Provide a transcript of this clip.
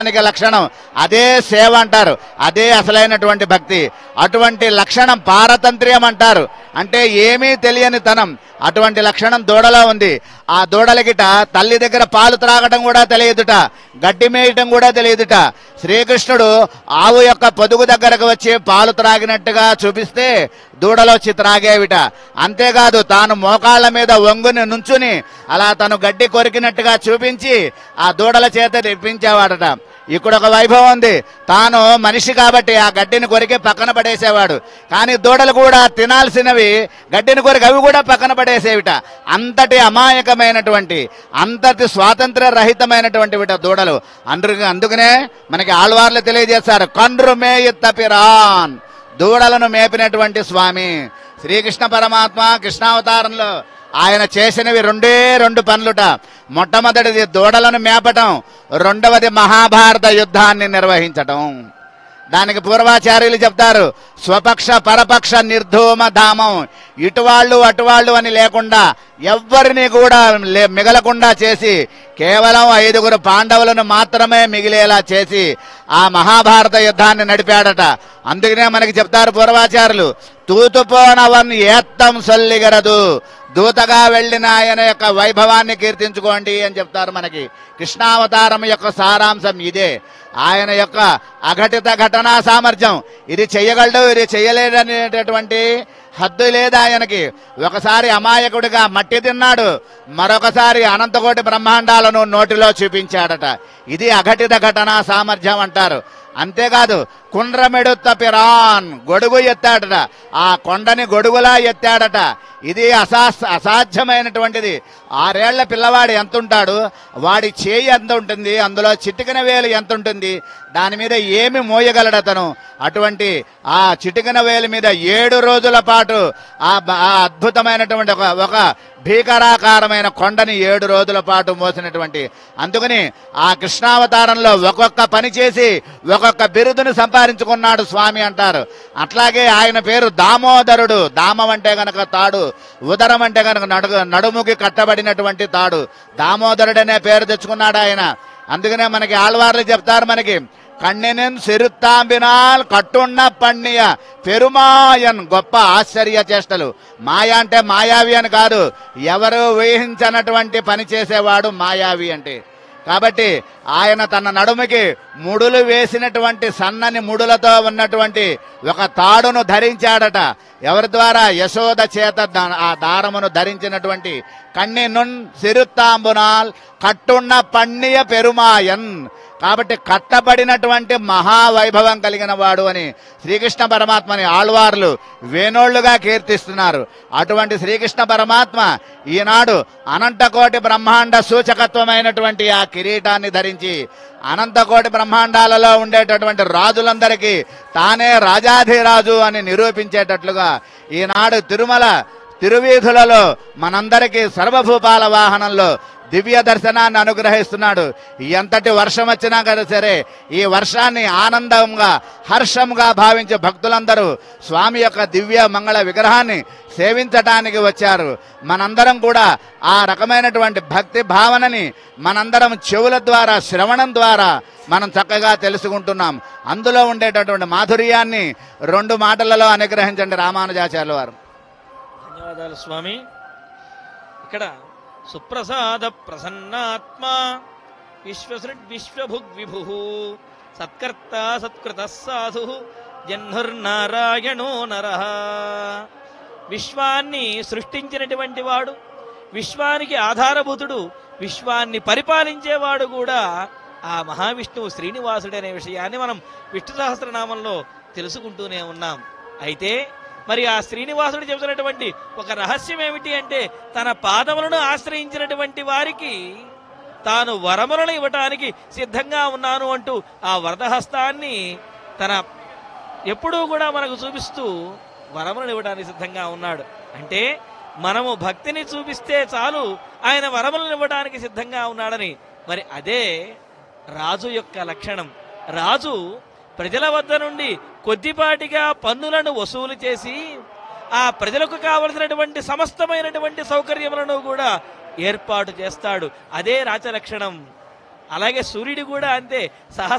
దానికి లక్షణం అదే సేవ అంటారు అదే అసలైనటువంటి భక్తి అటువంటి లక్షణం పారతంత్ర్యం అంటారు అంటే ఏమీ తెలియని తనం అటువంటి లక్షణం దూడలో ఉంది ఆ దూడలకిట తల్లి దగ్గర పాలు త్రాగటం కూడా తెలియదుట గడ్డి మేయటం కూడా తెలియదుట శ్రీకృష్ణుడు ఆవు యొక్క పొదుగు దగ్గరకు వచ్చి పాలు త్రాగినట్టుగా చూపిస్తే దూడలో వచ్చి త్రాగేవిట అంతేకాదు తాను మోకాళ్ళ మీద వంగుని నుంచుని అలా తను గడ్డి కొరికినట్టుగా చూపించి ఆ దూడల చేత తెప్పించేవాడట ఇక్కడ ఒక వైభవం ఉంది తాను మనిషి కాబట్టి ఆ గడ్డిని కొరికి పక్కన పడేసేవాడు కానీ దూడలు కూడా తినాల్సినవి గడ్డిని కొరికి అవి కూడా పక్కన పడేసేవిట అంతటి అమాయకమైనటువంటి అంతటి స్వాతంత్ర రహితమైనటువంటి విట దూడలు అందు అందుకనే మనకి ఆళ్వార్లు తెలియజేస్తారు కండ్రు మేయి తపిరాన్ దూడలను మేపినటువంటి స్వామి శ్రీకృష్ణ పరమాత్మ కృష్ణావతారంలో ఆయన చేసినవి రెండే రెండు పనులుట మొట్టమొదటిది దూడలను మేపటం రెండవది మహాభారత యుద్ధాన్ని నిర్వహించటం దానికి పూర్వాచార్యులు చెప్తారు స్వపక్ష పరపక్ష నిర్ధూమ ధామం ఇటువాళ్ళు అటువాళ్ళు అని లేకుండా ఎవ్వరిని కూడా లే- మిగలకుండా చేసి కేవలం ఐదుగురు పాండవులను మాత్రమే మిగిలేలా చేసి ఆ మహాభారత యుద్ధాన్ని నడిపాడట అందుకనే మనకి చెప్తారు పూర్వాచారులు తూతుపోనవన్ ఏత్తం సొల్లిగరదు దూతగా వెళ్ళిన ఆయన యొక్క వైభవాన్ని కీర్తించుకోండి అని చెప్తారు మనకి కృష్ణావతారం యొక్క సారాంశం ఇదే ఆయన యొక్క అఘటిత ఘటనా సామర్థ్యం ఇది చెయ్యగలడు ఇది చెయ్యలేదనేటటువంటి హద్దు లేదు ఆయనకి ఒకసారి అమాయకుడిగా మట్టి తిన్నాడు మరొకసారి అనంతకోటి బ్రహ్మాండాలను నోటిలో చూపించాడట ఇది అఘటిత ఘటనా సామర్థ్యం అంటారు అంతేకాదు కుండ్రమెడు తపిరాన్ గొడుగు ఎత్తాడట ఆ కొండని గొడుగులా ఎత్తాడట ఇది అసా అసాధ్యమైనటువంటిది ఆరేళ్ల పిల్లవాడు ఎంత ఉంటాడు వాడి చేయి ఎంత ఉంటుంది అందులో చిటికిన వేలు ఎంత ఉంటుంది దాని మీద ఏమి మోయగలడు అతను అటువంటి ఆ చిటికిన వేలు మీద ఏడు రోజుల పాటు ఆ బ- ఆ అద్భుతమైనటువంటి ఒక ఒక భీకరాకారమైన కొండని ఏడు రోజుల పాటు మోసినటువంటి అందుకని ఆ కృష్ణావతారంలో ఒక్కొక్క పని చేసి ఒక్కొక్క బిరుదును సంపాదించుకున్నాడు స్వామి అంటారు అట్లాగే ఆయన పేరు దామోదరుడు దామం అంటే గనక తాడు ఉదరం అంటే గనక నడుగు నడుముకి కట్టబడినటువంటి తాడు దామోదరుడు అనే పేరు తెచ్చుకున్నాడు ఆయన అందుకనే మనకి ఆళ్వార్లు చెప్తారు మనకి కన్నెనెన్ సిరుత్తాంబినాల్ కట్టున్న పణ్ణియ పెరుమాయన్ గొప్ప ఆశ్చర్య చేష్టలు మాయా అంటే మాయావి అని కాదు ఎవరు ఊహించనటువంటి పని చేసేవాడు మాయావి అంటే కాబట్టి ఆయన తన నడుముకి ముడులు వేసినటువంటి సన్నని ముడులతో ఉన్నటువంటి ఒక తాడును ధరించాడట ఎవరి ద్వారా యశోద చేత దా- ఆ దారమును ధరించినటువంటి కన్ని నున్ సిరుత్తాంబునాల్ కట్టున్న పణ్ణియ పెరుమాయన్ కాబట్టి కట్టబడినటువంటి మహావైభవం కలిగిన వాడు అని శ్రీకృష్ణ పరమాత్మని ఆళ్వార్లు వేణోళ్లుగా కీర్తిస్తున్నారు అటువంటి శ్రీకృష్ణ పరమాత్మ ఈనాడు అనంతకోటి బ్రహ్మాండ సూచకత్వమైనటువంటి ఆ కిరీటాన్ని ధరించి అనంతకోటి బ్రహ్మాండాలలో ఉండేటటువంటి రాజులందరికీ తానే రాజాధిరాజు అని నిరూపించేటట్లుగా ఈనాడు తిరుమల తిరువీధులలో మనందరికీ సర్వభూపాల వాహనంలో దివ్య దర్శనాన్ని అనుగ్రహిస్తున్నాడు ఎంతటి వర్షం వచ్చినా కదా సరే ఈ వర్షాన్ని ఆనందంగా హర్షంగా భావించే భక్తులందరూ స్వామి యొక్క దివ్య మంగళ విగ్రహాన్ని సేవించటానికి వచ్చారు మనందరం కూడా ఆ రకమైనటువంటి భక్తి భావనని మనందరం చెవుల ద్వారా శ్రవణం ద్వారా మనం చక్కగా తెలుసుకుంటున్నాం అందులో ఉండేటటువంటి మాధుర్యాన్ని రెండు మాటలలో అనుగ్రహించండి రామానుజాచార్యుల వారు ధన్యవాదాలు స్వామి ఇక్కడ సుప్రసాద ప్రసన్నాత్మ విశ్వసృడ్ విశ్వభుగ్ విభు సత్కర్త సత్కృత సాధు జన్నుర్నారాయణో నర విశ్వాన్ని సృష్టించినటువంటి వాడు విశ్వానికి ఆధారభూతుడు విశ్వాన్ని పరిపాలించేవాడు కూడా ఆ మహావిష్ణువు శ్రీనివాసుడు అనే విషయాన్ని మనం విష్ణు సహస్రనామంలో తెలుసుకుంటూనే ఉన్నాం అయితే మరి ఆ శ్రీనివాసుడు చెబుతున్నటువంటి ఒక రహస్యం ఏమిటి అంటే తన పాదములను ఆశ్రయించినటువంటి వారికి తాను వరములను ఇవ్వటానికి సిద్ధంగా ఉన్నాను అంటూ ఆ వరదహస్తాన్ని తన ఎప్పుడూ కూడా మనకు చూపిస్తూ వరములను ఇవ్వడానికి సిద్ధంగా ఉన్నాడు అంటే మనము భక్తిని చూపిస్తే చాలు ఆయన వరములను ఇవ్వడానికి సిద్ధంగా ఉన్నాడని మరి అదే రాజు యొక్క లక్షణం రాజు ప్రజల వద్ద నుండి కొద్దిపాటిగా పన్నులను వసూలు చేసి ఆ ప్రజలకు కావలసినటువంటి సమస్తమైనటువంటి సౌకర్యములను కూడా ఏర్పాటు చేస్తాడు అదే రాజలక్షణం అలాగే సూర్యుడు కూడా అంతే సహ